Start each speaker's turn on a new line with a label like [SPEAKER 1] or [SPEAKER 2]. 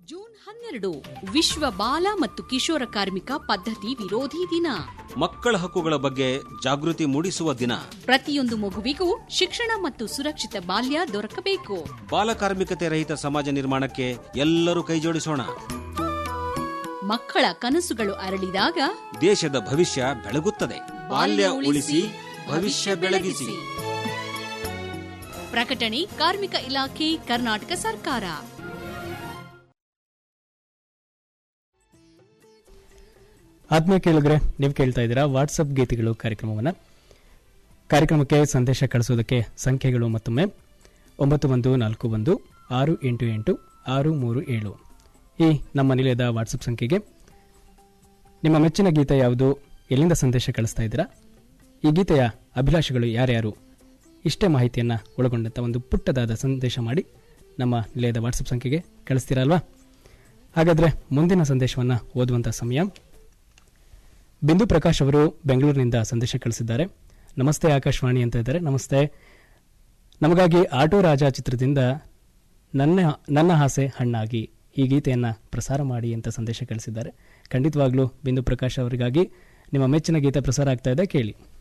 [SPEAKER 1] June ಹನ್ನೆರಡು ವಿಶ್ವ ಬಾಲ ಮತ್ತು ಕಿಶೋರ ಕಾರ್ಮಿಕ ಪದ್ಧತಿ ವಿರೋಧಿ ದಿನ
[SPEAKER 2] ಮಕ್ಕಳ ಹಕ್ಕುಗಳ ಬಗ್ಗೆ ಜಾಗೃತಿ ಮೂಡಿಸುವ ದಿನ
[SPEAKER 1] ಪ್ರತಿಯೊಂದು ಮಗುವಿಗೂ ಶಿಕ್ಷಣ ಮತ್ತು ಸುರಕ್ಷಿತ ಬಾಲ್ಯ ದೊರಕಬೇಕು
[SPEAKER 2] ಬಾಲಕಾರ್ಮಿಕತೆ ರಹಿತ ಸಮಾಜ ನಿರ್ಮಾಣಕ್ಕೆ ಎಲ್ಲರೂ ಕೈಜೋಡಿಸೋಣ
[SPEAKER 1] ಮಕ್ಕಳ ಕನಸುಗಳು ಅರಳಿದಾಗ
[SPEAKER 2] ದೇಶದ ಭವಿಷ್ಯ ಬೆಳಗುತ್ತದೆ ಬಾಲ್ಯ ಉಳಿಸಿ ಭವಿಷ್ಯ ಬೆಳಗಿಸಿ
[SPEAKER 1] ಪ್ರಕಟಣೆ ಕಾರ್ಮಿಕ ಇಲಾಖೆ ಕರ್ನಾಟಕ ಸರ್ಕಾರ
[SPEAKER 3] ಆತ್ಮೀಯ ಕೇಳಿದ್ರೆ ನೀವು ಕೇಳ್ತಾ ಇದ್ದೀರಾ ವಾಟ್ಸಪ್ ಗೀತೆಗಳು ಕಾರ್ಯಕ್ರಮವನ್ನು ಕಾರ್ಯಕ್ರಮಕ್ಕೆ ಸಂದೇಶ ಕಳಿಸೋದಕ್ಕೆ ಸಂಖ್ಯೆಗಳು ಮತ್ತೊಮ್ಮೆ ಒಂಬತ್ತು ಒಂದು ನಾಲ್ಕು ಒಂದು ಆರು ಎಂಟು ಎಂಟು ಆರು ಮೂರು ಏಳು ಈ ನಮ್ಮ ನಿಲಯದ ವಾಟ್ಸಪ್ ಸಂಖ್ಯೆಗೆ ನಿಮ್ಮ ಮೆಚ್ಚಿನ ಗೀತೆ ಯಾವುದು ಎಲ್ಲಿಂದ ಸಂದೇಶ ಕಳಿಸ್ತಾ ಇದ್ದೀರಾ ಈ ಗೀತೆಯ ಅಭಿಲಾಷೆಗಳು ಯಾರ್ಯಾರು ಇಷ್ಟೇ ಮಾಹಿತಿಯನ್ನು ಒಳಗೊಂಡಂಥ ಒಂದು ಪುಟ್ಟದಾದ ಸಂದೇಶ ಮಾಡಿ ನಮ್ಮ ನಿಲಯದ ವಾಟ್ಸಪ್ ಸಂಖ್ಯೆಗೆ ಕಳಿಸ್ತೀರಾ ಅಲ್ವಾ ಹಾಗಾದರೆ ಮುಂದಿನ ಸಂದೇಶವನ್ನು ಓದುವಂಥ ಸಮಯ ಬಿಂದು ಪ್ರಕಾಶ್ ಅವರು ಬೆಂಗಳೂರಿನಿಂದ ಸಂದೇಶ ಕಳಿಸಿದ್ದಾರೆ ನಮಸ್ತೆ ಆಕಾಶವಾಣಿ ಅಂತ ಇದ್ದಾರೆ ನಮಸ್ತೆ ನಮಗಾಗಿ ಆಟೋ ರಾಜ ಚಿತ್ರದಿಂದ ನನ್ನ ನನ್ನ ಆಸೆ ಹಣ್ಣಾಗಿ ಈ ಗೀತೆಯನ್ನು ಪ್ರಸಾರ ಮಾಡಿ ಅಂತ ಸಂದೇಶ ಕಳಿಸಿದ್ದಾರೆ ಖಂಡಿತವಾಗ್ಲೂ ಬಿಂದು ಪ್ರಕಾಶ್ ಅವರಿಗಾಗಿ ನಿಮ್ಮ ಮೆಚ್ಚಿನ ಗೀತೆ ಪ್ರಸಾರ ಆಗ್ತಾ ಇದೆ ಕೇಳಿ